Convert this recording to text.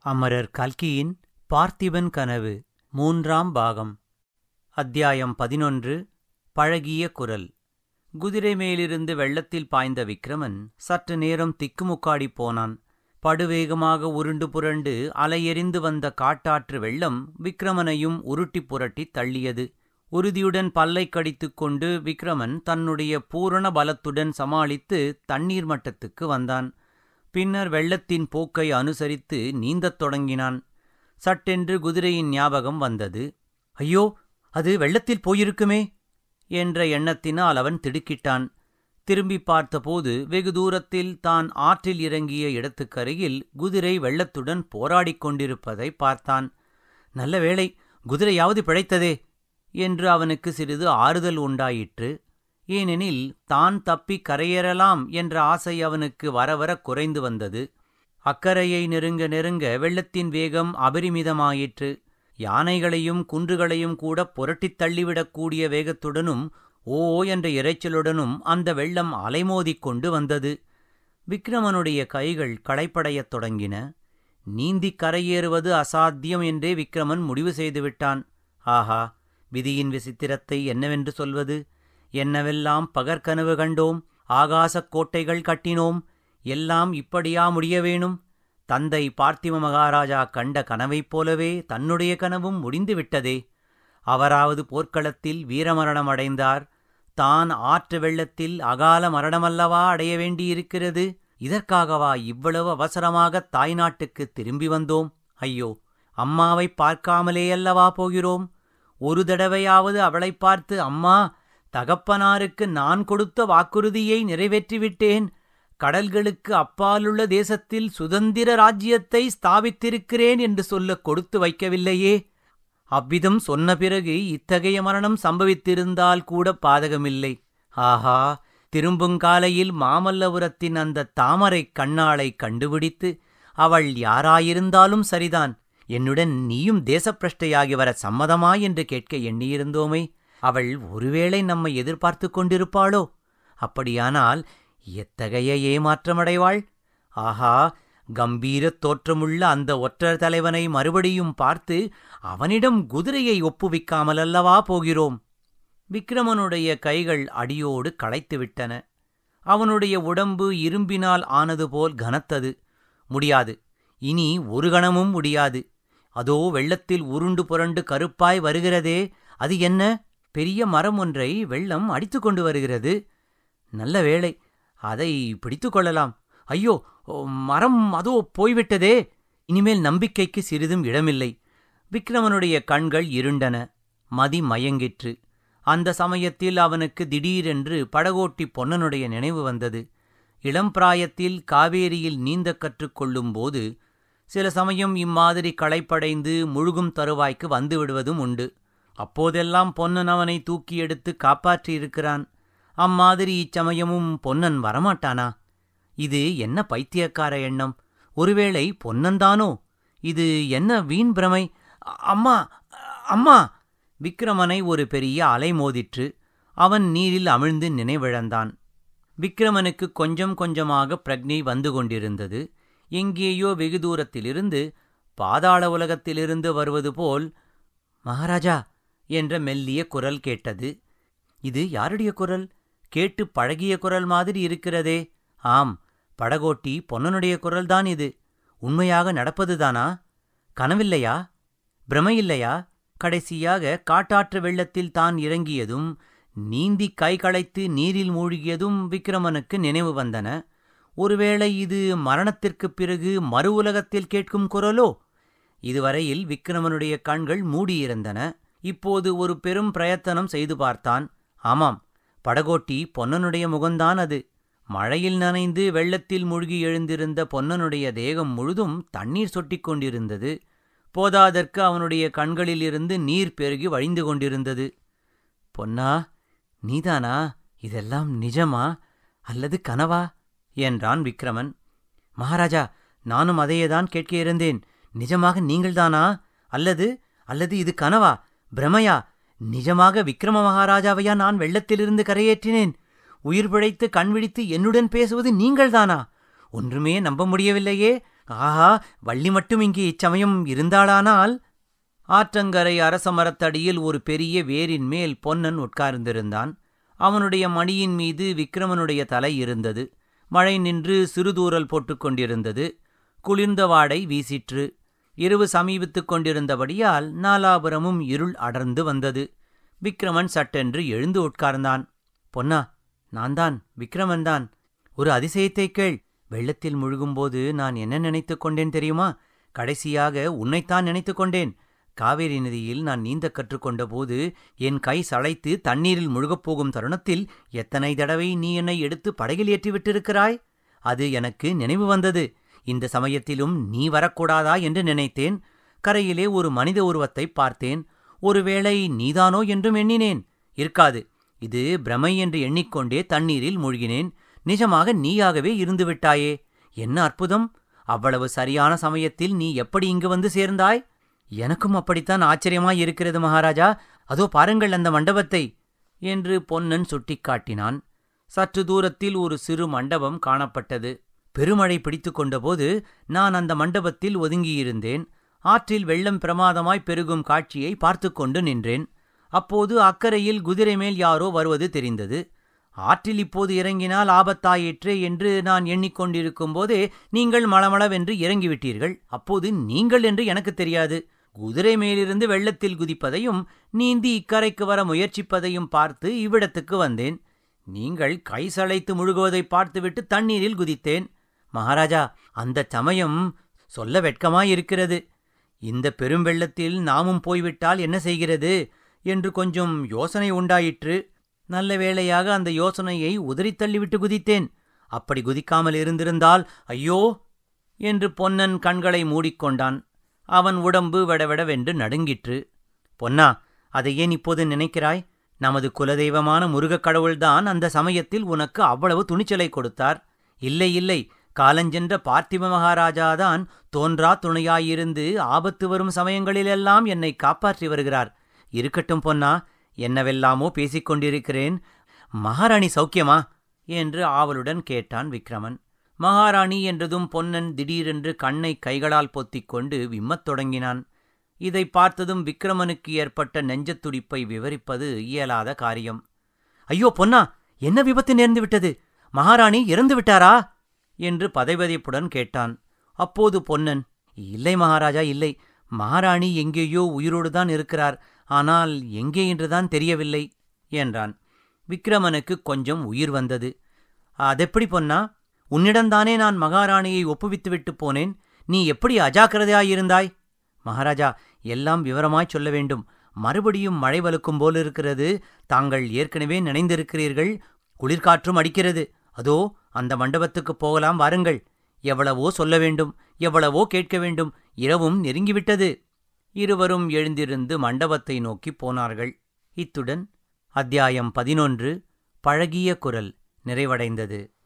அமரர் கல்கியின் பார்த்திபன் கனவு மூன்றாம் பாகம் அத்தியாயம் பதினொன்று பழகிய குரல் குதிரை மேலிருந்து வெள்ளத்தில் பாய்ந்த விக்ரமன் சற்று நேரம் திக்குமுக்காடிப் போனான் படுவேகமாக உருண்டு புரண்டு அலையெறிந்து வந்த காட்டாற்று வெள்ளம் விக்ரமனையும் உருட்டி புரட்டி தள்ளியது உறுதியுடன் பல்லை கடித்துக் கொண்டு விக்ரமன் தன்னுடைய பூரண பலத்துடன் சமாளித்து தண்ணீர் மட்டத்துக்கு வந்தான் பின்னர் வெள்ளத்தின் போக்கை அனுசரித்து நீந்தத் தொடங்கினான் சட்டென்று குதிரையின் ஞாபகம் வந்தது ஐயோ அது வெள்ளத்தில் போயிருக்குமே என்ற எண்ணத்தினால் அவன் திடுக்கிட்டான் திரும்பி பார்த்தபோது வெகு தூரத்தில் தான் ஆற்றில் இறங்கிய இடத்துக்கருகில் குதிரை வெள்ளத்துடன் போராடிக் கொண்டிருப்பதை பார்த்தான் நல்ல வேளை குதிரையாவது பிழைத்ததே என்று அவனுக்கு சிறிது ஆறுதல் உண்டாயிற்று ஏனெனில் தான் தப்பி கரையேறலாம் என்ற ஆசை அவனுக்கு வரவர குறைந்து வந்தது அக்கரையை நெருங்க நெருங்க வெள்ளத்தின் வேகம் அபரிமிதமாயிற்று யானைகளையும் குன்றுகளையும் கூட புரட்டித் தள்ளிவிடக்கூடிய வேகத்துடனும் ஓ என்ற இரைச்சலுடனும் அந்த வெள்ளம் அலைமோதிக் கொண்டு வந்தது விக்ரமனுடைய கைகள் களைப்படையத் தொடங்கின நீந்திக் கரையேறுவது அசாத்தியம் என்றே விக்ரமன் முடிவு செய்துவிட்டான் ஆஹா விதியின் விசித்திரத்தை என்னவென்று சொல்வது என்னவெல்லாம் பகற்கனவு கண்டோம் ஆகாசக் கோட்டைகள் கட்டினோம் எல்லாம் இப்படியா முடிய வேணும் தந்தை பார்த்திம மகாராஜா கண்ட கனவைப் போலவே தன்னுடைய கனவும் முடிந்து விட்டதே அவராவது போர்க்களத்தில் வீரமரணம் அடைந்தார் தான் ஆற்று வெள்ளத்தில் அகால மரணமல்லவா அடைய வேண்டியிருக்கிறது இதற்காகவா இவ்வளவு அவசரமாக தாய்நாட்டுக்கு திரும்பி வந்தோம் ஐயோ அம்மாவை பார்க்காமலே அல்லவா போகிறோம் ஒரு தடவையாவது அவளைப் பார்த்து அம்மா தகப்பனாருக்கு நான் கொடுத்த வாக்குறுதியை நிறைவேற்றிவிட்டேன் கடல்களுக்கு அப்பாலுள்ள தேசத்தில் சுதந்திர ராஜ்யத்தை ஸ்தாபித்திருக்கிறேன் என்று சொல்லக் கொடுத்து வைக்கவில்லையே அவ்விதம் சொன்ன பிறகு இத்தகைய மரணம் சம்பவித்திருந்தால் கூட பாதகமில்லை ஆஹா திரும்புங்காலையில் மாமல்லபுரத்தின் அந்த தாமரைக் கண்ணாளை கண்டுபிடித்து அவள் யாராயிருந்தாலும் சரிதான் என்னுடன் நீயும் தேசப்பிரஷ்டையாகி வர சம்மதமா என்று கேட்க எண்ணியிருந்தோமே அவள் ஒருவேளை நம்மை எதிர்பார்த்து கொண்டிருப்பாளோ அப்படியானால் எத்தகைய ஏமாற்றமடைவாள் ஆஹா கம்பீரத் தோற்றமுள்ள அந்த ஒற்றர் தலைவனை மறுபடியும் பார்த்து அவனிடம் குதிரையை ஒப்புவிக்காமல் அல்லவா போகிறோம் விக்ரமனுடைய கைகள் அடியோடு களைத்துவிட்டன அவனுடைய உடம்பு இரும்பினால் ஆனது போல் கனத்தது முடியாது இனி ஒரு கணமும் முடியாது அதோ வெள்ளத்தில் உருண்டு புரண்டு கருப்பாய் வருகிறதே அது என்ன பெரிய மரம் ஒன்றை வெள்ளம் அடித்து கொண்டு வருகிறது நல்ல வேளை அதை பிடித்து கொள்ளலாம் ஐயோ மரம் அதோ போய்விட்டதே இனிமேல் நம்பிக்கைக்கு சிறிதும் இடமில்லை விக்ரமனுடைய கண்கள் இருண்டன மதி மயங்கிற்று அந்த சமயத்தில் அவனுக்கு திடீரென்று படகோட்டி பொன்னனுடைய நினைவு வந்தது இளம் பிராயத்தில் காவேரியில் நீந்தக் கற்றுக்கொள்ளும்போது சில சமயம் இம்மாதிரி களைப்படைந்து முழுகும் தருவாய்க்கு வந்து விடுவதும் உண்டு அப்போதெல்லாம் பொன்னன் அவனை தூக்கி எடுத்து காப்பாற்றியிருக்கிறான் அம்மாதிரி இச்சமயமும் பொன்னன் வரமாட்டானா இது என்ன பைத்தியக்கார எண்ணம் ஒருவேளை பொன்னன்தானோ இது என்ன வீண் பிரமை அம்மா அம்மா விக்ரமனை ஒரு பெரிய அலை மோதிற்று அவன் நீரில் அமிழ்ந்து நினைவிழந்தான் விக்ரமனுக்கு கொஞ்சம் கொஞ்சமாக பிரக்ஞை வந்து கொண்டிருந்தது எங்கேயோ வெகு தூரத்திலிருந்து பாதாள உலகத்திலிருந்து வருவது போல் மகாராஜா என்ற மெல்லிய குரல் கேட்டது இது யாருடைய குரல் கேட்டு பழகிய குரல் மாதிரி இருக்கிறதே ஆம் படகோட்டி பொன்னனுடைய குரல்தான் இது உண்மையாக நடப்பதுதானா கனவில்லையா பிரமையில்லையா கடைசியாக காட்டாற்று வெள்ளத்தில் தான் இறங்கியதும் நீந்தி கை களைத்து நீரில் மூழ்கியதும் விக்ரமனுக்கு நினைவு வந்தன ஒருவேளை இது மரணத்திற்குப் பிறகு மறு உலகத்தில் கேட்கும் குரலோ இதுவரையில் விக்ரமனுடைய கண்கள் மூடியிருந்தன இப்போது ஒரு பெரும் பிரயத்தனம் செய்து பார்த்தான் ஆமாம் படகோட்டி பொன்னனுடைய முகந்தான் அது மழையில் நனைந்து வெள்ளத்தில் மூழ்கி எழுந்திருந்த பொன்னனுடைய தேகம் முழுதும் தண்ணீர் சொட்டிக் கொண்டிருந்தது போதாதற்கு அவனுடைய கண்களிலிருந்து நீர் பெருகி வழிந்து கொண்டிருந்தது பொன்னா நீதானா இதெல்லாம் நிஜமா அல்லது கனவா என்றான் விக்ரமன் மகாராஜா நானும் அதையேதான் கேட்க இருந்தேன் நிஜமாக நீங்கள்தானா அல்லது அல்லது இது கனவா பிரமையா நிஜமாக விக்ரம மகாராஜாவையா நான் வெள்ளத்திலிருந்து கரையேற்றினேன் உயிர் பிழைத்து கண் விழித்து என்னுடன் பேசுவது நீங்கள்தானா ஒன்றுமே நம்ப முடியவில்லையே ஆஹா வள்ளி மட்டும் இங்கே இச்சமயம் இருந்தாளானால் ஆற்றங்கரை அரச மரத்தடியில் ஒரு பெரிய வேரின் மேல் பொன்னன் உட்கார்ந்திருந்தான் அவனுடைய மடியின் மீது விக்ரமனுடைய தலை இருந்தது மழை நின்று சிறுதூறல் போட்டுக் கொண்டிருந்தது குளிர்ந்த வாடை வீசிற்று இரவு சமீபித்துக் கொண்டிருந்தபடியால் நாலாபுரமும் இருள் அடர்ந்து வந்தது விக்ரமன் சட்டென்று எழுந்து உட்கார்ந்தான் பொன்னா நான்தான் விக்ரமன்தான் ஒரு அதிசயத்தை கேள் வெள்ளத்தில் முழுகும்போது நான் என்ன நினைத்துக் கொண்டேன் தெரியுமா கடைசியாக உன்னைத்தான் நினைத்துக் கொண்டேன் காவேரி நதியில் நான் நீந்தக் கற்றுக்கொண்ட போது என் கை சளைத்து தண்ணீரில் முழுகப் போகும் தருணத்தில் எத்தனை தடவை நீ என்னை எடுத்து படகில் ஏற்றி விட்டிருக்கிறாய் அது எனக்கு நினைவு வந்தது இந்த சமயத்திலும் நீ வரக்கூடாதா என்று நினைத்தேன் கரையிலே ஒரு மனித உருவத்தை பார்த்தேன் ஒருவேளை நீதானோ என்றும் எண்ணினேன் இருக்காது இது பிரமை என்று எண்ணிக்கொண்டே தண்ணீரில் மூழ்கினேன் நிஜமாக நீயாகவே இருந்து விட்டாயே என்ன அற்புதம் அவ்வளவு சரியான சமயத்தில் நீ எப்படி இங்கு வந்து சேர்ந்தாய் எனக்கும் அப்படித்தான் ஆச்சரியமாய் இருக்கிறது மகாராஜா அதோ பாருங்கள் அந்த மண்டபத்தை என்று பொன்னன் சுட்டிக்காட்டினான் சற்று தூரத்தில் ஒரு சிறு மண்டபம் காணப்பட்டது பெருமழை பிடித்து கொண்டபோது நான் அந்த மண்டபத்தில் ஒதுங்கியிருந்தேன் ஆற்றில் வெள்ளம் பிரமாதமாய் பெருகும் காட்சியை பார்த்து கொண்டு நின்றேன் அப்போது அக்கறையில் குதிரை மேல் யாரோ வருவது தெரிந்தது ஆற்றில் இப்போது இறங்கினால் ஆபத்தாயிற்றே என்று நான் எண்ணிக்கொண்டிருக்கும் போதே நீங்கள் மளமளவென்று இறங்கிவிட்டீர்கள் அப்போது நீங்கள் என்று எனக்கு தெரியாது குதிரை மேலிருந்து வெள்ளத்தில் குதிப்பதையும் நீந்தி இக்கரைக்கு வர முயற்சிப்பதையும் பார்த்து இவ்விடத்துக்கு வந்தேன் நீங்கள் கை சளைத்து முழுகுவதை பார்த்துவிட்டு தண்ணீரில் குதித்தேன் மகாராஜா அந்த சமயம் சொல்ல வெட்கமாயிருக்கிறது இந்த பெரும் வெள்ளத்தில் நாமும் போய்விட்டால் என்ன செய்கிறது என்று கொஞ்சம் யோசனை உண்டாயிற்று நல்ல வேளையாக அந்த யோசனையை உதறித் தள்ளிவிட்டு குதித்தேன் அப்படி குதிக்காமல் இருந்திருந்தால் ஐயோ என்று பொன்னன் கண்களை மூடிக்கொண்டான் அவன் உடம்பு வெடவெடவென்று நடுங்கிற்று பொன்னா அதை ஏன் இப்போது நினைக்கிறாய் நமது குலதெய்வமான முருகக் கடவுள்தான் அந்த சமயத்தில் உனக்கு அவ்வளவு துணிச்சலை கொடுத்தார் இல்லை இல்லை காலஞ்சென்ற பார்த்திப மகாராஜாதான் தோன்றா துணையாயிருந்து ஆபத்து வரும் சமயங்களிலெல்லாம் என்னை காப்பாற்றி வருகிறார் இருக்கட்டும் பொன்னா என்னவெல்லாமோ பேசிக் கொண்டிருக்கிறேன் மகாராணி சௌக்கியமா என்று ஆவலுடன் கேட்டான் விக்ரமன் மகாராணி என்றதும் பொன்னன் திடீரென்று கண்ணை கைகளால் பொத்திக் கொண்டு விம்மத் தொடங்கினான் இதை பார்த்ததும் விக்ரமனுக்கு ஏற்பட்ட நெஞ்சத் துடிப்பை விவரிப்பது இயலாத காரியம் ஐயோ பொன்னா என்ன விபத்து நேர்ந்து விட்டது மகாராணி இறந்து விட்டாரா என்று பதைபதைப்புடன் கேட்டான் அப்போது பொன்னன் இல்லை மகாராஜா இல்லை மகாராணி எங்கேயோ உயிரோடுதான் இருக்கிறார் ஆனால் எங்கே என்றுதான் தெரியவில்லை என்றான் விக்ரமனுக்கு கொஞ்சம் உயிர் வந்தது அதெப்படி பொன்னா உன்னிடம்தானே நான் மகாராணியை ஒப்புவித்துவிட்டு போனேன் நீ எப்படி அஜாக்கிரதையாயிருந்தாய் மகாராஜா எல்லாம் விவரமாய்ச் சொல்ல வேண்டும் மறுபடியும் மழை வலுக்கும் போலிருக்கிறது தாங்கள் ஏற்கனவே நினைந்திருக்கிறீர்கள் குளிர்காற்றும் அடிக்கிறது அதோ அந்த மண்டபத்துக்குப் போகலாம் வாருங்கள் எவ்வளவோ சொல்ல வேண்டும் எவ்வளவோ கேட்க வேண்டும் இரவும் நெருங்கிவிட்டது இருவரும் எழுந்திருந்து மண்டபத்தை நோக்கிப் போனார்கள் இத்துடன் அத்தியாயம் பதினொன்று பழகிய குரல் நிறைவடைந்தது